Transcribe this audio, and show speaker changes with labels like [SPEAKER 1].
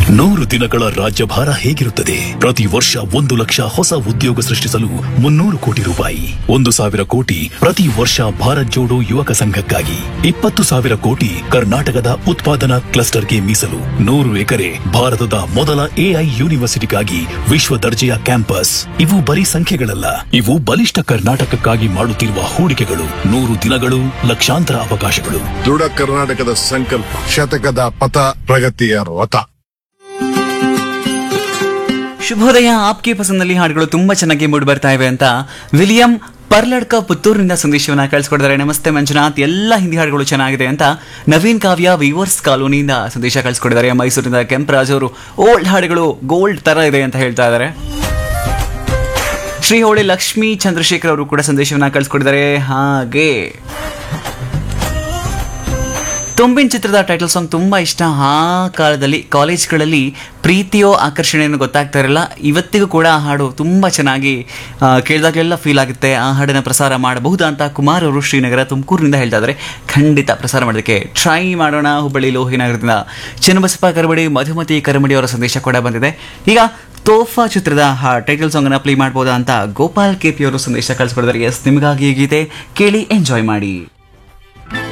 [SPEAKER 1] ನೂರು ದಿನಗಳ ರಾಜ್ಯಭಾರ ಹೇಗಿರುತ್ತದೆ ಪ್ರತಿ ವರ್ಷ ಒಂದು ಲಕ್ಷ ಹೊಸ ಉದ್ಯೋಗ ಸೃಷ್ಟಿಸಲು ಮುನ್ನೂರು ಕೋಟಿ ರೂಪಾಯಿ ಒಂದು ಸಾವಿರ ಕೋಟಿ ಪ್ರತಿ ವರ್ಷ ಭಾರತ್ ಜೋಡೋ ಯುವಕ ಸಂಘಕ್ಕಾಗಿ ಇಪ್ಪತ್ತು ಸಾವಿರ ಕೋಟಿ ಕರ್ನಾಟಕದ ಉತ್ಪಾದನಾ ಕ್ಲಸ್ಟರ್ಗೆ ಮೀಸಲು ನೂರು ಎಕರೆ ಭಾರತದ ಮೊದಲ ಎಐ ಯೂನಿವರ್ಸಿಟಿಗಾಗಿ ವಿಶ್ವ ದರ್ಜೆಯ ಕ್ಯಾಂಪಸ್ ಇವು ಬರೀ ಸಂಖ್ಯೆಗಳಲ್ಲ ಇವು ಬಲಿಷ್ಠ ಕರ್ನಾಟಕಕ್ಕಾಗಿ ಮಾಡುತ್ತಿರುವ ಹೂಡಿಕೆಗಳು ನೂರು ದಿನಗಳು ಲಕ್ಷಾಂತರ ಅವಕಾಶಗಳು
[SPEAKER 2] ದೃಢ ಕರ್ನಾಟಕದ ಸಂಕಲ್ಪ ಶತಕದ ಪಥ ಪ್ರಗತಿಯ ರಥ
[SPEAKER 3] ಶುಭೋದಯ ಆಪ್ಗೆ ಪಸಂದಲ್ಲಿ ಹಾಡುಗಳು ತುಂಬಾ ಚೆನ್ನಾಗಿ ಮೂಡಿ ಬರ್ತಾ ಇವೆ ಅಂತ ವಿಲಿಯಂ ಪರ್ಲಡ್ಕ ಪುತ್ತೂರಿನಿಂದ ಸಂದೇಶವನ್ನ ಕಳಿಸ್ಕೊಡ್ತಾರೆ ನಮಸ್ತೆ ಮಂಜುನಾಥ್ ಎಲ್ಲ ಹಿಂದಿ ಹಾಡುಗಳು ಚೆನ್ನಾಗಿದೆ ಅಂತ ನವೀನ್ ಕಾವ್ಯ ವಿವರ್ಸ್ ಕಾಲೋನಿಯಿಂದ ಸಂದೇಶ ಕಳಿಸ್ಕೊಡಿದ್ದಾರೆ ಮೈಸೂರಿನಿಂದ ಕೆಂಪರಾಜ್ ಅವರು ಓಲ್ಡ್ ಹಾಡುಗಳು ಗೋಲ್ಡ್ ತರ ಇದೆ ಅಂತ ಹೇಳ್ತಾ ಇದ್ದಾರೆ ಶ್ರೀ ಹೋಳಿ ಲಕ್ಷ್ಮೀ ಚಂದ್ರಶೇಖರ್ ಅವರು ಕೂಡ ಸಂದೇಶವನ್ನ ಕಳಿಸ್ಕೊಡಿದ್ದಾರೆ ಹಾಗೆ ತುಂಬಿನ್ ಚಿತ್ರದ ಟೈಟಲ್ ಸಾಂಗ್ ತುಂಬಾ ಇಷ್ಟ ಆ ಕಾಲದಲ್ಲಿ ಕಾಲೇಜ್ಗಳಲ್ಲಿ ಪ್ರೀತಿಯೋ ಆಕರ್ಷಣೆಯನ್ನು ಗೊತ್ತಾಗ್ತಾ ಇರಲಿಲ್ಲ ಇವತ್ತಿಗೂ ಕೂಡ ಆ ಹಾಡು ತುಂಬಾ ಚೆನ್ನಾಗಿ ಆ, ಕೇಳಿದಾಗಲೆಲ್ಲ ಫೀಲ್ ಆಗುತ್ತೆ ಆ ಹಾಡನ್ನ ಪ್ರಸಾರ ಮಾಡಬಹುದಾ ಅಂತ ಕುಮಾರ್ ಅವರು ಶ್ರೀನಗರ ತುಮಕೂರಿನಿಂದ ಹೇಳ್ತಾ ಇದ್ದಾರೆ ಖಂಡಿತ ಪ್ರಸಾರ ಮಾಡೋದಕ್ಕೆ ಟ್ರೈ ಮಾಡೋಣ ಹುಬ್ಬಳ್ಳಿ ಲೋಹಿನಗರದಿಂದ ಚನ್ನಬಸಪ್ಪ ಕರಮಡಿ ಮಧುಮತಿ ಕರಮಡಿ ಅವರ ಸಂದೇಶ ಕೂಡ ಬಂದಿದೆ ಈಗ ತೋಫಾ ಚಿತ್ರದ ಟೈಟಲ್ ಸಾಂಗ್ ಅನ್ನ ಪ್ಲೇ ಮಾಡ್ಬೋದಾ ಅಂತ ಗೋಪಾಲ್ ಕೆಪಿ ಅವರು ಸಂದೇಶ ಕಳಿಸ್ಕೊಡಿದ್ದಾರೆ ಎಸ್ ನಿಮಗಾಗಿ ಈ ಗೀತೆ ಕೇಳಿ ಎಂಜಾಯ್ ಮಾಡಿ